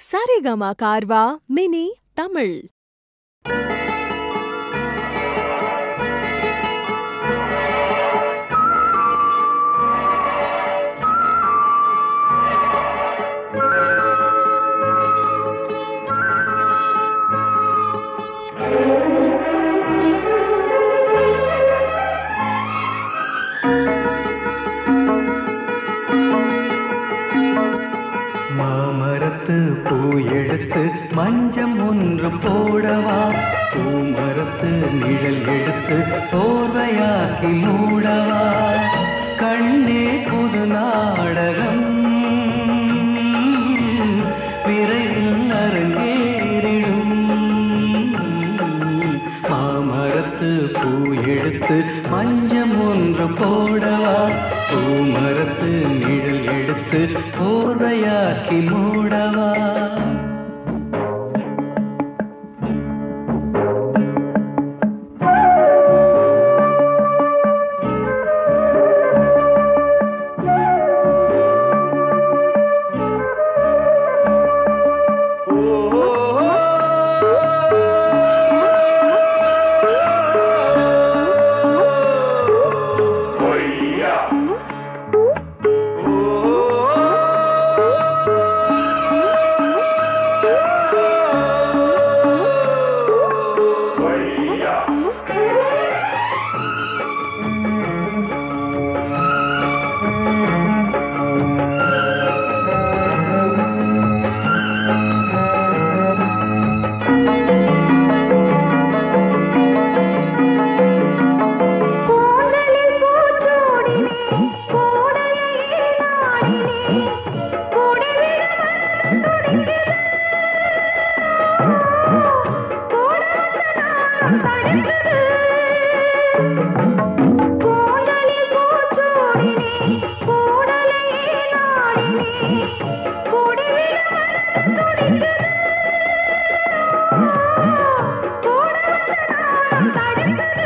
Saregama கார்வா mini Tamil மாமரத்து பூ எடுத்து மஞ்சம் ஒன்று போடவா பூமரத்து நிழல் எடுத்து போர்வையாக்கி மூடவா கண்ணே புது நாடகம் விரைவில் அரங்கேறிடும் மாமரத்து பூ எடுத்து மஞ்சம் ஒன்று போடவா பூமரத்து நிழல் எடுத்து போர்வையாக்கி மூடவா கோலலில் பூச்சூடினே கோடையே நாடினே கோடைவிட மனம் துடிக்குது கோடவந்த நாணம் தடுக்குது கோலலில் பூச்சூடினே கோடலையே நாடினே கோடைவிட மனம் துடிக்குது கோடவந்த நாணம் தடுக்குது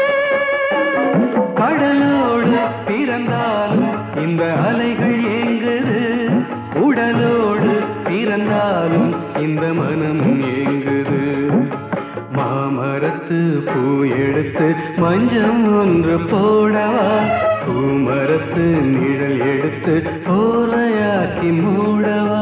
கடலோடு பிறந்தாலும் இந்த அலைகள் ஏங்குது உடலோடு பிறந்தாலும் இந்த மனம் ஏங்குது மாமரத்து பூ எடுத்து மஞ்சம் ஒன்று போடவா பூமரத்து நிழல் எடுத்து போரையாக்கி மூடவா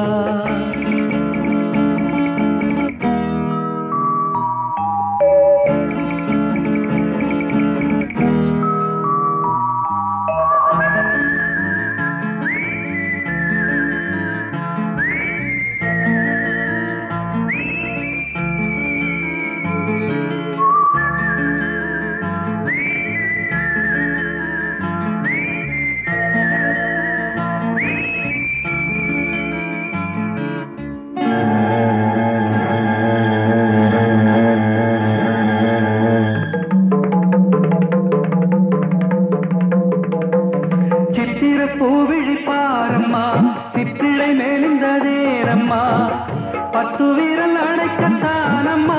சித்திர பூவிழி பாரம்மா சித்திரை மேலிந்ததேரம்மா பத்து வீரல் அடைக்கத்தானம்மா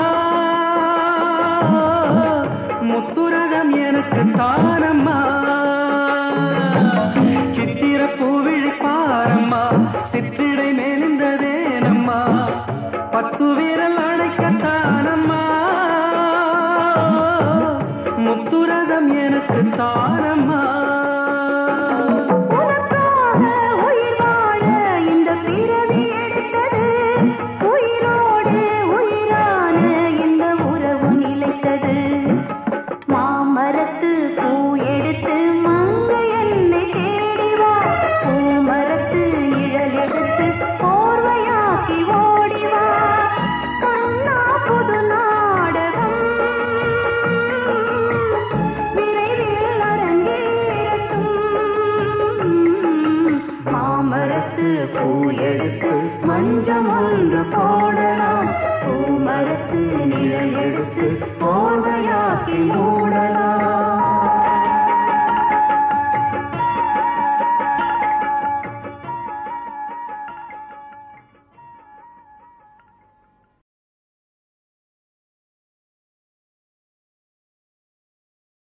முத்துரகம் எனக்கு தானம்மா சித்திர பூவிழி பாரம்மா சித்திரை மேலிந்ததேனம்மா பத்து வீரல் அடைக்கத்தானம்மா முத்துரகம் எனக்கு தானம்மா உனக்காக உயிர் வாழ இந்த பிறவி எடுத்தது உயிரோடு உயிரான இந்த உறவு நிலைத்தது மாமரத்து பூ எடுத்து மங்கை என்னை தேடி வா பூமரத்து நிழல் எடுத்து போர்வையாக்கி ஓடி வா கண்ணா புது நாடகம் விரைவில் அரங்கேறட்டும் மாமரத்து பூ எடுத்து மஞ்சம் ஒன்று போடலாம் பூமரத்து நிழல் எடுத்து போர்வையாக்கி மூடலாம்